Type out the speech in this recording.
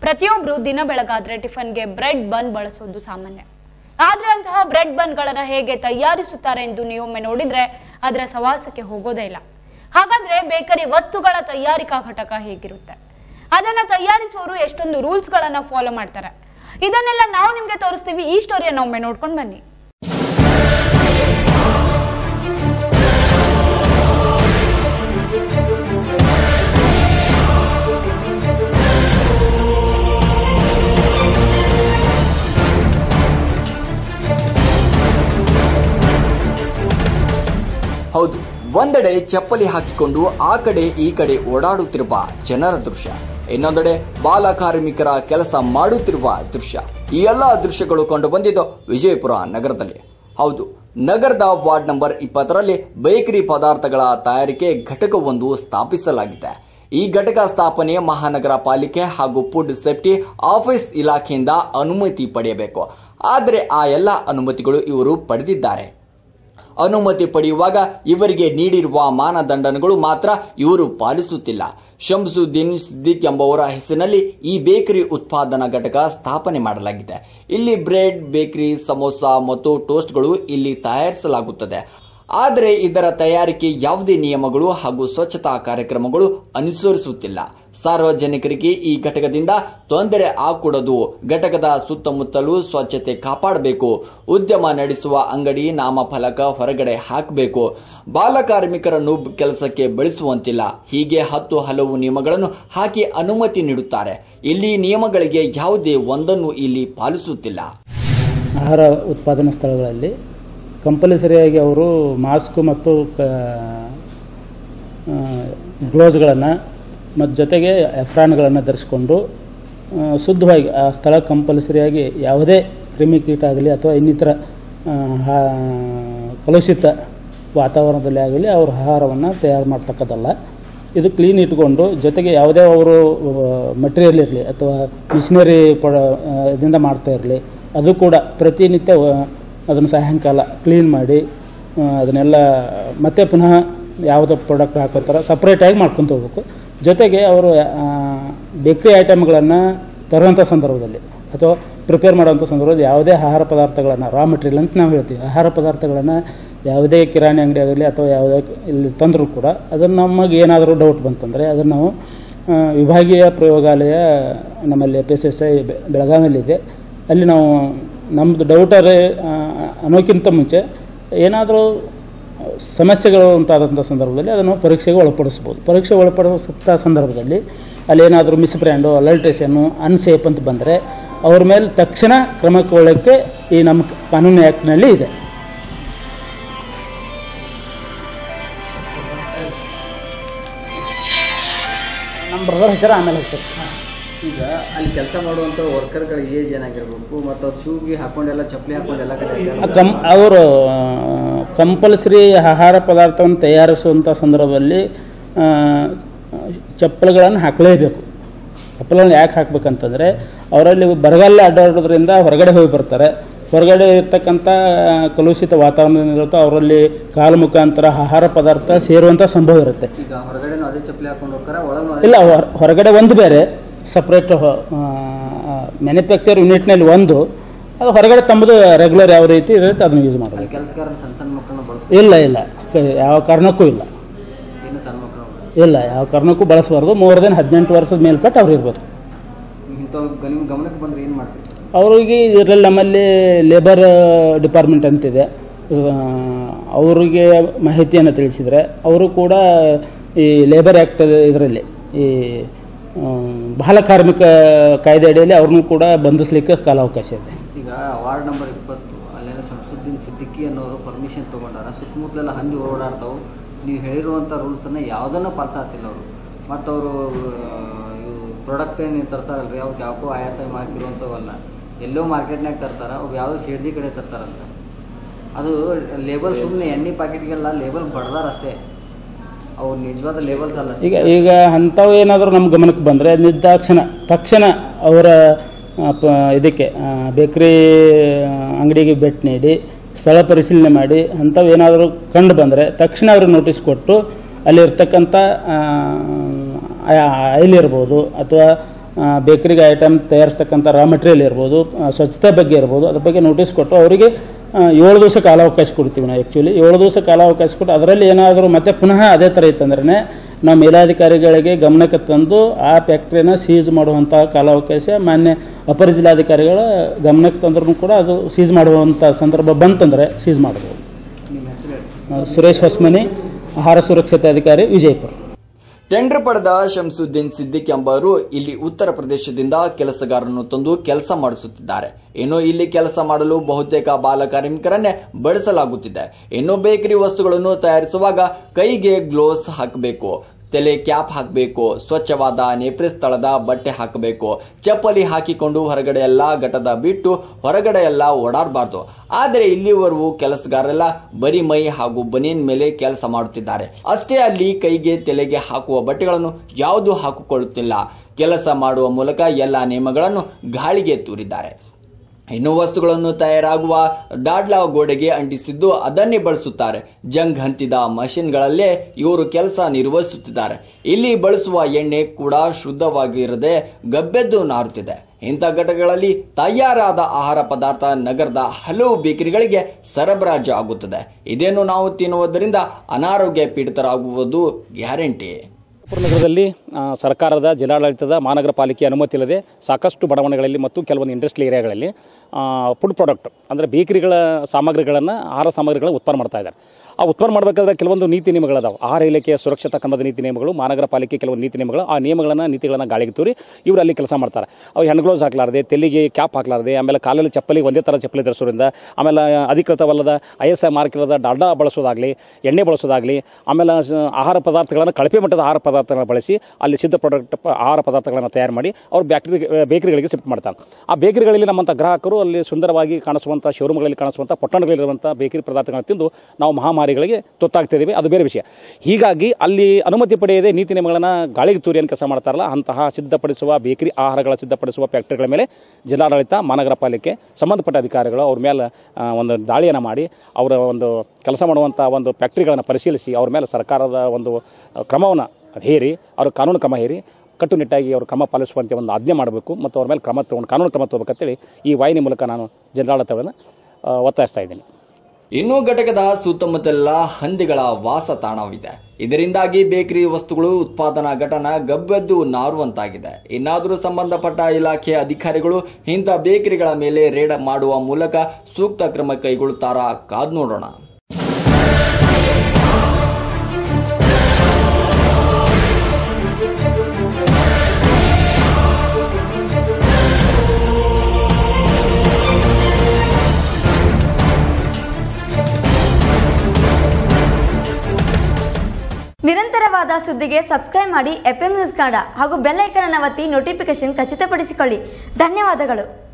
ಪ್ರತಿಯೊಬ್ರು ದಿನ ಬೆಳಗಾದ್ರೆ ಟಿಫನ್ಗೆ ಬ್ರೆಡ್ ಬನ್ ಬಳಸೋದು ಸಾಮಾನ್ಯ ಆದ್ರೆ ಅಂತಹ ಬ್ರೆಡ್ ಬನ್ಗಳನ್ನ ಹೇಗೆ ತಯಾರಿಸುತ್ತಾರೆ ಎಂದು ನೀವೊಮ್ಮೆ ನೋಡಿದ್ರೆ ಅದರ ಸವಾಸಕ್ಕೆ ಹೋಗೋದೇ ಇಲ್ಲ ಹಾಗಾದ್ರೆ ಬೇಕರಿ ವಸ್ತುಗಳ ತಯಾರಿಕಾ ಘಟಕ ಹೇಗಿರುತ್ತೆ ಅದನ್ನ ತಯಾರಿಸುವವರು ಎಷ್ಟೊಂದು ರೂಲ್ಸ್ ಗಳನ್ನ ಫಾಲೋ ಮಾಡ್ತಾರೆ ಇದನ್ನೆಲ್ಲ ನಾವು ನಿಮ್ಗೆ ತೋರಿಸ್ತೀವಿ ಈ ಸ್ಟೋರಿಯನ್ನ ಒಮ್ಮೆ ನೋಡ್ಕೊಂಡು ಬನ್ನಿ ಹೌದು ಒಂದೆಡೆ ಚಪ್ಪಲಿ ಹಾಕಿಕೊಂಡು ಆ ಕಡೆ ಈ ಕಡೆ ಓಡಾಡುತ್ತಿರುವ ಜನರ ದೃಶ್ಯ ಇನ್ನೊಂದೆಡೆ ಬಾಲ ಕಾರ್ಮಿಕರ ಕೆಲಸ ಮಾಡುತ್ತಿರುವ ದೃಶ್ಯ ಈ ಎಲ್ಲ ದೃಶ್ಯಗಳು ಕಂಡು ಬಂದಿದ್ದು ವಿಜಯಪುರ ನಗರದಲ್ಲಿ ಹೌದು ನಗರದ ವಾರ್ಡ್ ನಂಬರ್ ಇಪ್ಪತ್ತರಲ್ಲಿ ಬೇಕರಿ ಪದಾರ್ಥಗಳ ತಯಾರಿಕೆ ಘಟಕವೊಂದು ಸ್ಥಾಪಿಸಲಾಗಿದೆ ಈ ಘಟಕ ಸ್ಥಾಪನೆ ಮಹಾನಗರ ಪಾಲಿಕೆ ಹಾಗೂ ಫುಡ್ ಸೇಫ್ಟಿ ಆಫೀಸ್ ಇಲಾಖೆಯಿಂದ ಅನುಮತಿ ಪಡೆಯಬೇಕು ಆದರೆ ಆ ಎಲ್ಲ ಅನುಮತಿಗಳು ಇವರು ಪಡೆದಿದ್ದಾರೆ ಅನುಮತಿ ಪಡೆಯುವಾಗ ಇವರಿಗೆ ನೀಡಿರುವ ಮಾನದಂಡಗಳು ಮಾತ್ರ ಇವರು ಪಾಲಿಸುತ್ತಿಲ್ಲ ಶಂಸುದ್ದೀನ್ ಸಿದ್ದಿಕ್ ಎಂಬುವರ ಹೆಸರಿನಲ್ಲಿ ಈ ಬೇಕರಿ ಉತ್ಪಾದನಾ ಘಟಕ ಸ್ಥಾಪನೆ ಮಾಡಲಾಗಿದೆ ಇಲ್ಲಿ ಬ್ರೆಡ್ ಬೇಕರಿ ಸಮೋಸ ಮತ್ತು ಟೋಸ್ಟ್ಗಳು ಇಲ್ಲಿ ತಯಾರಿಸಲಾಗುತ್ತದೆ ಆದರೆ ಇದರ ತಯಾರಿಕೆ ಯಾವುದೇ ನಿಯಮಗಳು ಹಾಗೂ ಸ್ವಚ್ಛತಾ ಕಾರ್ಯಕ್ರಮಗಳು ಅನುಸರಿಸುತ್ತಿಲ್ಲ ಸಾರ್ವಜನಿಕರಿಗೆ ಈ ಘಟಕದಿಂದ ತೊಂದರೆ ಆಗಕೂಡದು ಘಟಕದ ಸುತ್ತಮುತ್ತಲೂ ಸ್ವಚ್ಛತೆ ಕಾಪಾಡಬೇಕು ಉದ್ಯಮ ನಡೆಸುವ ಅಂಗಡಿ ನಾಮಫಲಕ ಹೊರಗಡೆ ಹಾಕಬೇಕು ಬಾಲಕಾರ್ಮಿಕರನ್ನು ಕೆಲಸಕ್ಕೆ ಬಳಸುವಂತಿಲ್ಲ ಹೀಗೆ ಹತ್ತು ಹಲವು ನಿಯಮಗಳನ್ನು ಹಾಕಿ ಅನುಮತಿ ನೀಡುತ್ತಾರೆ ಇಲ್ಲಿ ನಿಯಮಗಳಿಗೆ ಯಾವುದೇ ಒಂದನ್ನು ಇಲ್ಲಿ ಪಾಲಿಸುತ್ತಿಲ್ಲ ಆಹಾರ ಉತ್ಪಾದನಾ ಸ್ಥಳಗಳಲ್ಲಿ ಕಂಪಲ್ಸರಿಯಾಗಿ ಅವರು ಮಾಸ್ಕ್ ಮತ್ತು ಗ್ಲೋಸ್ಗಳನ್ನು ಮತ್ತು ಜೊತೆಗೆ ಎಫ್ರಾನ್ಗಳನ್ನು ಧರಿಸ್ಕೊಂಡು ಆ, ಶುದ್ಧವಾಗಿ ಆ ಸ್ಥಳ ಕಂಪಲ್ಸರಿಯಾಗಿ ಯಾವುದೇ ಕ್ರಿಮಿಕೀಟ ಆಗಲಿ ಅಥವಾ ಇನ್ನಿತರ ಆ, ಹಾ- ಕಲುಷಿತ ವಾತಾವರಣದಲ್ಲಿ ಆಗಲಿ ಅವ್ರ ಆಹಾರವನ್ನು ತಯಾರು ಮಾಡ್ತಕ್ಕದ್ದಲ್ಲ ಇದು ಕ್ಲೀನ್ ಇಟ್ಕೊಂಡು ಜೊತೆಗೆ ಯಾವುದೇ ಅವರು ಮಟೀರಿಯಲ್ ಇರಲಿ ಅಥವಾ ಮಿಷಿನರಿ ಪ್ರೊ ಇದರಿಂದ ಮಾಡ್ತಾ ಇರಲಿ ಅದು ಕೂಡ ಪ್ರತಿನಿತ್ಯ ವ- ಅದನ್ನು ಸಾಯಂಕಾಲ ಕ್ಲೀನ್ ಮಾಡಿ ಆ, ಅದನ್ನೆಲ್ಲ ಮತ್ತೆ ಪುನಃ ಯಾವುದೋ ಪ್ರಾಡಕ್ಟ್ ಹಾಕೋತಾರ ಸಪ್ರೇಟಾಗಿ ಮಾಡ್ಕೊತ ಹೋಗ್ಬೇಕು ಜೊತೆಗೆ ಅವರು ಬೇಕ್ರಿ ಐಟಮ್ಗಳನ್ನು ತರುವಂಥ ಸಂದರ್ಭದಲ್ಲಿ ಅಥವಾ ಪ್ರಿಪೇರ್ ಮಾಡುವಂಥ ಸಂದರ್ಭದಲ್ಲಿ ಯಾವುದೇ ಆಹಾರ ಪದಾರ್ಥಗಳನ್ನು ರಾ ಮೆಟೀರಿಯಲ್ ಅಂತ ನಾವು ಹೇಳ್ತೀವಿ ಆಹಾರ ಪದಾರ್ಥಗಳನ್ನು ಯಾವುದೇ ಕಿರಾಣಿ ಅಂಗಡಿ ಆಗಲಿ ಅಥವಾ ಯಾವುದೇ ಇಲ್ಲಿ ತಂದರೂ ಕೂಡ ಅದನ್ನು ನಮಗೆ ಏನಾದರೂ ಡೌಟ್ ಬಂತಂದರೆ ಅದನ್ನು ನಾವು ಆ, ವಿಭಾಗೀಯ ಪ್ರಯೋಗಾಲಯ ನಮ್ಮಲ್ಲಿ ಎಫ್ ಎಸ್ ಎಸ್ ಐ ಬೆಳಗಾವಿಯಲ್ಲಿದೆ ಅಲ್ಲಿ ನಾವು ನಮ್ಮದು ಡೌಟರ್ ಅನ್ನೋಕ್ಕಿಂತ ಮುಂಚೆ ಏನಾದರೂ ಸಮಸ್ಯೆಗಳು ಉಂಟಾದಂಥ ಸಂದರ್ಭದಲ್ಲಿ ಅದನ್ನು ಪರೀಕ್ಷೆಗೆ ಒಳಪಡಿಸ್ಬೋದು ಪರೀಕ್ಷೆ ಒಳಪಡಿಸುತ್ತ ಸಂದರ್ಭದಲ್ಲಿ ಅಲ್ಲಿ ಏನಾದರೂ ಮಿಸ್ ಬ್ರ್ಯಾಂಡು ಅಲಲ್ಟ್ರೇಷನ್ನು ಅನ್ಸೇಫ್ ಅಂತ ಬಂದರೆ ಅವ್ರ ಮೇಲೆ ತಕ್ಷಣ ಕ್ರಮ ಕೈಗೊಳ್ಳೋಕ್ಕೆ ಈ ನಮ್ಮ ಕಾನೂನು ಆ್ಯಕ್ಟ್ನಲ್ಲಿ ಇದೆ ನಮ್ಮ ಬ್ರದರ್ ಹೆಸರು ಆಮೇಲೆ ಹೇಳ್ತಾರೆ ಈಗ ಅಲ್ಲಿ ಕೆಲಸ ಮಾಡುವಂಥ ವರ್ಕರ್ಗಳ ಏಜ್ ಏನಾಗಿರ್ಬೇಕು ಮತ್ತು ಅವ್ರು ಶೂಗೆ ಹಾಕೊಂಡೆಲ್ಲ ಚಪ್ಪಲಿ ಹಾಕೊಂಡೆಲ್ಲ ಕಡೆ ಕಂ ಅವರು ಕಂಪಲ್ಸರಿ ಆಹಾರ ಪದಾರ್ಥವನ್ನು ತಯಾರಿಸುವಂಥ ಸಂದರ್ಭದಲ್ಲಿ ಆ, ಚಪ್ಪಲಿಗಳನ್ನು ಹಾಕಲೇಬೇಕು ಚಪ್ಪಲಿಗಳನ್ನು ಯಾಕೆ ಹಾಕ್ಬೇಕಂತಂದರೆ ಅವರಲ್ಲಿ ಬರಗಾಲ ಅಡ್ಡಾಡೋದ್ರಿಂದ ಹೊರಗಡೆ ಹೋಗಿ ಬರ್ತಾರೆ ಹೊರಗಡೆ ಇರ್ತಕ್ಕಂಥ ಕಲುಷಿತ ವಾತಾವರಣ ಇರುತ್ತೋ ಅವರಲ್ಲಿ ಕಾಲು ಮುಖಾಂತರ ಆಹಾರ ಪದಾರ್ಥ ಸೇರುವಂಥ ಸಂಭವ ಇರುತ್ತೆ ಈಗ ಹೊರಗಡೆನೂ ಅದೇ ಚಪ್ಪಲಿ ಹಾಕೊಂಡು ಹೋಗ್ತಾರ ಒಳಗೂ ಇಲ್ಲ ಹೊರ- ಹೊರಗಡೆ ಒಂದು ಬೇರೆ ಸಪ್ರೇಟ್ ಮ್ಯಾನುಫ್ಯಾಕ್ಚರ್ ಯೂನಿಟ್ನಲ್ಲಿ ಒಂದು ಅದು ಹೊರಗಡೆ ತಮ್ಮದು ರೆಗ್ಯುಲರ್ ಯಾವ ರೀತಿ ಇರುತ್ತೆ ಅದನ್ನು ಯೂಸ್ ಮಾಡಬೇಕು ಅಲ್ಲಿ ಕೆಲಸಗಾರ ಸಣ್ಣ ಸಣ್ಣ ಮಕ್ಕಳನ್ನ ಬಳಸ್ತಾರೆ ಇಲ್ಲ ಇಲ್ಲ ಕ- ಯಾವ ಕಾರಣಕ್ಕೂ ಇಲ್ಲ ಏನು ಸಣ್ಣ ಮಕ್ಕಳು ಇಲ್ಲ ಯಾವ ಕಾರಣಕ್ಕೂ ಬಳಸಬಾರ್ದು ಮೂರು ದಿನ ಹದಿನೆಂಟು ವರ್ಷದ ಮೇಲ್ಪಟ್ಟು ಅವ್ರು ಇರ್ಬೇಕು ಇಂಥವು ನಿಮ್ಮ ಗಮನಕ್ಕೆ ಬಂದ್ರೆ ಏನು ಮಾಡ್ತೀವಿ ಅವ್ರಿಗೆ ಇದರಲ್ಲಿ ನಮ್ಮಲ್ಲಿ ಲೇಬರ್ ಡಿಪಾರ್ಟ್ಮೆಂಟ್ ಅಂತಿದೆ ಆ, ಅವರಿಗೆ ಮಾಹಿತಿಯನ್ನು ತಿಳಿಸಿದರೆ ಅವರು ಕೂಡ ಈ ಲೇಬರ್ ಆ್ಯಕ್ಟ್ ಇದರಲ್ಲಿ ಈ ಆ, ಬಾಲ ಕಾರ್ಮಿಕ ಕಾಯ್ದೆ ಅಡಿಯಲ್ಲಿ ಅವ್ರನ್ನೂ ಕೂಡ ಬಂಧಿಸಲಿಕ್ಕೆ ಕಾಲಾವಕಾಶ ಇದೆ ಈಗ ವಾರ್ಡ್ ನಂಬರ್ ಇಪ್ಪತ್ತು ಅಲ್ಲೇನೋ ಶಂಸುದ್ದೀನ್ ಸಿದ್ದಿಕ್ಕಿ ಅನ್ನೋರು ಪರ್ಮಿಷನ್ ತೊಗೊಂಡಾರ ಸುತ್ತಮುತ್ತಲೆಲ್ಲ ಹಂದಿ ಓಡಾಡ್ತಾವು ನೀವು ಹೇಳಿರುವಂಥ ರೂಲ್ಸನ್ನು ಯಾವುದನ್ನು ಪಾಲಿಸಾತಿಲ್ಲ ಅವರು ಮತ್ತು ಅವರು ಪ್ರಾಡಕ್ಟ್ ಏನು ತರ್ತಾರಲ್ರಿ ಅವ್ರಿಗೆ ಯಾಕೋ ಆಯಾಸ ಮಾರ್ಕಿರುವಂಥವಲ್ಲ ಎಲ್ಲೋ ಮಾರ್ಕೆಟ್ನಾಗ ತರ್ತಾರ ಅವು ಯಾವುದೋ ಸೇಡ್ಜಿ ಕಡೆ ತರ್ತಾರಂತ ಅದು ಲೇಬಲ್ ಸುಮ್ಮನೆ ಎಣ್ಣೆ ಪ್ಯಾಕೆಟ್ಗೆಲ್ಲ ಲೇಬಲ್ ಬಡ್ದಾರ ಅಷ್ಟೇ ಅವು ನಿಜವಾದ ಲೇಬಲ್ಸ್ ಅಲ್ಲ ಈಗ ಈಗ ಅಂಥವು ಏನಾದರೂ ನಮ್ಮ ಗಮನಕ್ಕೆ ಬಂದರೆ ನಿರ್ದಾಕ್ಷಣ ತಕ್ಷಣ ಅವರ ಆ, ಪ- ಇದಕ್ಕೆ ಬೇಕ್ರಿ ಅಂಗಡಿಗೆ ಭೇಟಿ ನೀಡಿ ಸ್ಥಳ ಪರಿಶೀಲನೆ ಮಾಡಿ ಅಂಥವು ಏನಾದರೂ ಕಂಡು ಬಂದರೆ ತಕ್ಷಣ ಅವ್ರಿಗೆ ನೋಟಿಸ್ ಕೊಟ್ಟು ಅಲ್ಲಿರ್ತಕ್ಕಂಥ ಆಯಿಲ್ ಇರ್ಬೋದು ಅಥವಾ ಬೇಕರಿಗೆ ಐಟಮ್ ತಯಾರಿಸ್ತಕ್ಕಂಥ ರಾ ಮೆಟೀರಿಯಲ್ ಇರ್ಬೋದು ಆ, ಸ್ವಚ್ಛತೆ ಬಗ್ಗೆ ಇರ್ಬೋದು ಅದ್ರ ಬಗ್ಗೆ ನೋಟಿಸ್ ಕೊಟ್ಟು ಅವರಿಗೆ ಆ, ಏಳು ದಿವಸ ಕಾಲಾವಕಾಶ ಕೊಡ್ತೀವಿ ನಾವು ಆ್ಯಕ್ಚುಲಿ ಏಳು ದಿವಸ ಕಾಲಾವಕಾಶ ಕೊಟ್ಟು ಅದರಲ್ಲಿ ಏನಾದರೂ ಮತ್ತೆ ಪುನಃ ಅದೇ ಥರ ಇತ್ತಂದ್ರೆ ನಾವು ಮೇಲಾಧಿಕಾರಿಗಳಿಗೆ ಗಮನಕ್ಕೆ ತಂದು ಆ ಫ್ಯಾಕ್ಟ್ರಿನ ಸೀಸ್ ಮಾಡುವಂಥ ಕಾಲಾವಕಾಶ ಮಾನ್ಯ ಅಪರ ಜಿಲ್ಲಾಧಿಕಾರಿಗಳ ಗಮನಕ್ಕೆ ತಂದ್ರೂ ಕೂಡ ಅದು ಸೀಸ್ ಮಾಡುವಂಥ ಸಂದರ್ಭ ಬಂತಂದರೆ ಸೀಸ್ ಮಾಡ್ಬೋದು ನಿಮ್ಮ ಹೆಸರು ಹೇಳಿ ಆ, ಸುರೇಶ್ ಹೊಸ್ಮನಿ ಆಹಾರ ಸುರಕ್ಷತೆ ಅಧಿಕಾರಿ ವಿಜಯಪುರ ಟೆಂಡರ್ ಪಡೆದ ಶಂಸುದ್ದೀನ್ ಸಿದ್ದಿಕ್ ಎಂಬವರು ಇಲ್ಲಿ ಉತ್ತರ ಪ್ರದೇಶದಿಂದ ಕೆಲಸಗಾರರನ್ನು ತಂದು ಕೆಲಸ ಮಾಡಿಸುತ್ತಿದ್ದಾರೆ ಇನ್ನು ಇಲ್ಲಿ ಕೆಲಸ ಮಾಡಲು ಬಹುತೇಕ ಬಾಲ ಕಾರ್ಮಿಕರನ್ನೇ ಬಳಸಲಾಗುತ್ತಿದೆ ಇನ್ನು ಬೇಕರಿ ವಸ್ತುಗಳನ್ನು ತಯಾರಿಸುವಾಗ ಕೈಗೆ ಗ್ಲೋವ್ಸ್ ಹಾಕಬೇಕು ತಲೆ ಕ್ಯಾಪ್ ಹಾಕಬೇಕು ಸ್ವಚ್ಛವಾದ ನೇಪ್ರೆ ಸ್ಥಳದ ಬಟ್ಟೆ ಹಾಕಬೇಕು ಚಪ್ಪಲಿ ಹಾಕಿಕೊಂಡು ಹೊರಗಡೆ ಎಲ್ಲ ಘಟದ ಬಿಟ್ಟು ಹೊರಗಡೆ ಎಲ್ಲ ಓಡಾಡಬಾರ್ದು ಆದರೆ ಇಲ್ಲಿವರೆಗೂ ಕೆಲಸಗಾರರೆಲ್ಲ ಬರೀ ಮೈ ಹಾಗೂ ಬನಿಯನ್ ಮೇಲೆ ಕೆಲಸ ಮಾಡುತ್ತಿದ್ದಾರೆ ಅಷ್ಟೇ ಅಲ್ಲಿ ಕೈಗೆ ತಲೆಗೆ ಹಾಕುವ ಬಟ್ಟೆಗಳನ್ನು ಯಾವುದೂ ಹಾಕಿಕೊಳ್ಳುತ್ತಿಲ್ಲ ಕೆಲಸ ಮಾಡುವ ಮೂಲಕ ಎಲ್ಲ ನಿಯಮಗಳನ್ನು ಗಾಳಿಗೆ ತೂರಿದ್ದಾರೆ ಇನ್ನು ವಸ್ತುಗಳನ್ನು ತಯಾರಾಗುವ ಡಾಡ್ಲಾ ಗೋಡೆಗೆ ಅಂಟಿಸಿದ್ದು ಅದನ್ನೇ ಬಳಸುತ್ತಾರೆ ಜಂಗ್ ಹಂತಿದ ಮಷಿನ್ಗಳಲ್ಲೇ ಇವರು ಕೆಲಸ ನಿರ್ವಹಿಸುತ್ತಿದ್ದಾರೆ ಇಲ್ಲಿ ಬಳಸುವ ಎಣ್ಣೆ ಕೂಡ ಶುದ್ಧವಾಗಿರದೆ ಗಬ್ಬೆದ್ದು ನಾರುತ್ತಿದೆ ಇಂಥ ಘಟಕಗಳಲ್ಲಿ ತಯಾರಾದ ಆಹಾರ ಪದಾರ್ಥ ನಗರದ ಹಲವು ಬೇಕರಿಗಳಿಗೆ ಸರಬರಾಜು ಆಗುತ್ತದೆ ಇದೇನು ನಾವು ತಿನ್ನುವುದರಿಂದ ಅನಾರೋಗ್ಯ ಪೀಡಿತರಾಗುವುದು ಗ್ಯಾರಂಟಿ ಚಿಕ್ಕಬಳ್ಳಾಪುರ ನಗರದಲ್ಲಿ ಆ, ಸರ್ಕಾರದ ಜಿಲ್ಲಾಡಳಿತದ ಮಹಾನಗರ ಪಾಲಿಕೆ ಅನುಮತಿ ಇಲ್ಲದೆ ಸಾಕಷ್ಟು ಬಡಾವಣೆಗಳಲ್ಲಿ ಮತ್ತು ಕೆಲವೊಂದು ಇಂಡಸ್ಟ್ರಿಯಲ್ ಏರಿಯಾಗಳಲ್ಲಿ ಫುಡ್ ಪ್ರಾಡಕ್ಟ್ ಅಂದರೆ ಬೇಕರಿಗಳ ಸಾಮಗ್ರಿಗಳನ್ನು ಆಹಾರ ಸಾಮಗ್ರಿಗಳನ್ನು ಉತ್ಪನ್ನ ಮಾಡ್ತಾ ಇದ್ದಾರೆ ಆ ಉತ್ಪನ್ನ ಮಾಡಬೇಕಾದ್ರೆ ಕೆಲವೊಂದು ನೀತಿ ನಿಯಮಗಳದಾವೆ ಆಹಾರ ಇಲಾಖೆಯ ಸುರಕ್ಷತಾ ಕ್ರಮದ ನೀತಿ ನಿಯಮಗಳು ಮಹಾನಗರ ಪಾಲಿಕೆ ಕೆಲವೊಂದು ನೀತಿ ನಿಯಮಗಳು ಆ ನಿಯಮಗಳನ್ನು ನೀತಿಗಳನ್ನು ಗಾಳಿಗೆ ತೂರಿ ಇವರು ಅಲ್ಲಿ ಕೆಲಸ ಮಾಡ್ತಾರೆ ಅವು ಹ್ಯಾಂಡ್ ಗ್ಲೌಸ್ ಹಾಕ್ಲಾರ್ದೆ ತೆಲಿಗೆ ಕ್ಯಾಪ್ ಹಾಕ್ಲಾರ್ದೆ ಆಮೇಲೆ ಕಾಲಲ್ಲಿ ಚಪ್ಪಲಿ ಒಂದೇ ಥರ ಚಪ್ಪಲಿ ಧರಿಸೋದ್ರಿಂದ ಆಮೇಲೆ ಅಧಿಕೃತವಲ್ಲದ ಐ ಎಸ್ ಐ ಮಾರ್ಕ್ ಇಲ್ಲದ ಡಾಲ್ಡಾ ಬಳಸೋದಾಗಲಿ ಎಣ್ಣೆ ಬಳಸೋದಾಗಲಿ ಆಮೇಲೆ ಸ- ಆಹಾರ ಪದಾರ್ಥಗಳನ್ನು ಕಳಪೆ ಮಟ್ಟದ ಆಹಾರ ಪದಾರ್ಥಗಳನ್ನ ಬಳಸಿ ಅಲ್ಲಿ ಸಿದ್ಧ ಪ್ರಾಡಕ್ಟ್ ಆಹಾರ ಪದಾರ್ಥಗಳನ್ನು ತಯಾರು ಮಾಡಿ ಅವ್ರು ಬ್ಯಾಕ್ರಿ ಬೇಕರಿಗಳಿಗೆ ಶಿಫ್ಟ್ ಮಾಡ್ತಾರೆ ಆ ಬೇಕರಿಗಳಲ್ಲಿ ನಮ್ಮಂಥ ಗ್ರಾಹಕರು ಅಲ್ಲಿ ಸುಂದರವಾಗಿ ಕಾಣಿಸುವಂಥ ಶೋರೂಮ್ಗಳಲ್ಲಿ ಕಾಣಿಸುವಂಥ ಪಟ್ಟಣಗಳಲ್ಲಿರುವಂಥ ಬೇಕರಿ ಪದಾರ್ಥಗಳನ್ನು ತಿಂದು ನಾವು ಮಹಾಮಾರಿಗಳಿಗೆ ತುತ್ತಾಗ್ತಿದ್ದೀವಿ ಅದು ಬೇರೆ ವಿಷಯ ಹೀಗಾಗಿ ಅಲ್ಲಿ ಅನುಮತಿ ಪಡೆಯದೆ ನೀತಿ ನಿಯಮಗಳನ್ನು ಗಾಳಿಗೆ ತೂರಿ ಏನು ಕೆಲಸ ಮಾಡ್ತಾರಲ್ಲ ಅಂತಹ ಸಿದ್ಧಪಡಿಸುವ ಬೇಕರಿ ಆಹಾರಗಳ ಸಿದ್ಧಪಡಿಸುವ ಫ್ಯಾಕ್ಟರಿಗಳ ಮೇಲೆ ಜಿಲ್ಲಾಡಳಿತ ಮಹಾನಗರ ಪಾಲಿಕೆ ಸಂಬಂಧಪಟ್ಟ ಅಧಿಕಾರಿಗಳು ಅವ್ರ ಮೇಲೆ ಆ, ಒಂದು ದಾಳಿಯನ್ನು ಮಾಡಿ ಅವರ ಒಂದು ಕೆಲಸ ಮಾಡುವಂಥ ಒಂದು ಫ್ಯಾಕ್ಟ್ರಿಗಳನ್ನು ಪರಿಶೀಲಿಸಿ ಅವ್ರ ಮೇಲೆ ಸರ್ಕಾರದ ಒಂದು ಕ್ರಮವನ್ನು ಹೇರಿ ಅವ್ರ ಕಾನೂನು ಕ್ರಮ ಹೇರಿ ಕಟ್ಟುನಿಟ್ಟಾಗಿ ಅವರು ಕ್ರಮ ಪಾಲಿಸುವಂತೆ ಒಂದು ಆಜ್ಞೆ ಮಾಡಬೇಕು ಮತ್ತು ಅವ್ರ ಮೇಲೆ ಕ್ರಮ ತಗೊಂಡು ಕಾನೂನು ಕ್ರಮ ತಗೋಬೇಕಂತೇಳಿ ಈ ವಾಹಿನಿ ಮೂಲಕ ನಾನು ಜಿಲ್ಲಾಡಳಿತವನ್ನು ಆ, ಒತ್ತಾಯಿಸ್ತಾ ಇದ್ದೀನಿ ಇನ್ನು ಘಟಕದ ಸುತ್ತಮುತ್ತಲ ಹಂದಿಗಳ ವಾಸ ತಾಣವಿದೆ ಇದರಿಂದಾಗಿ ಬೇಕರಿ ವಸ್ತುಗಳು ಉತ್ಪಾದನಾ ಘಟನ ಗಬ್ಬೆದ್ದು ನಾರುವಂತಾಗಿದೆ ಇನ್ನಾದರೂ ಸಂಬಂಧಪಟ್ಟ ಇಲಾಖೆ ಅಧಿಕಾರಿಗಳು ಇಂಥ ಬೇಕರಿಗಳ ಮೇಲೆ ರೇಡ್ ಮಾಡುವ ಮೂಲಕ ಸೂಕ್ತ ಕ್ರಮ ಕೈಗೊಳ್ಳುತ್ತಾರಾ ಕಾದ್ ನೋಡೋಣ ನಿರಂತರವಾದ ಸುದ್ದಿಗೆ ಸಬ್ಸ್ಕ್ರೈಬ್ ಮಾಡಿ ಎಫ್ ನ್ಯೂಸ್ ಕನ್ನಡ ಹಾಗೂ ಬೆಲ್ ಐಕನ್ ಅನ್ನು ಒತ್ತಿ ನೋಟಿಫಿಕೇಶನ್ ಖಚಿತಪಡಿಸಿಕೊಳ್ಳಿ ಧನ್ಯವಾದಗಳು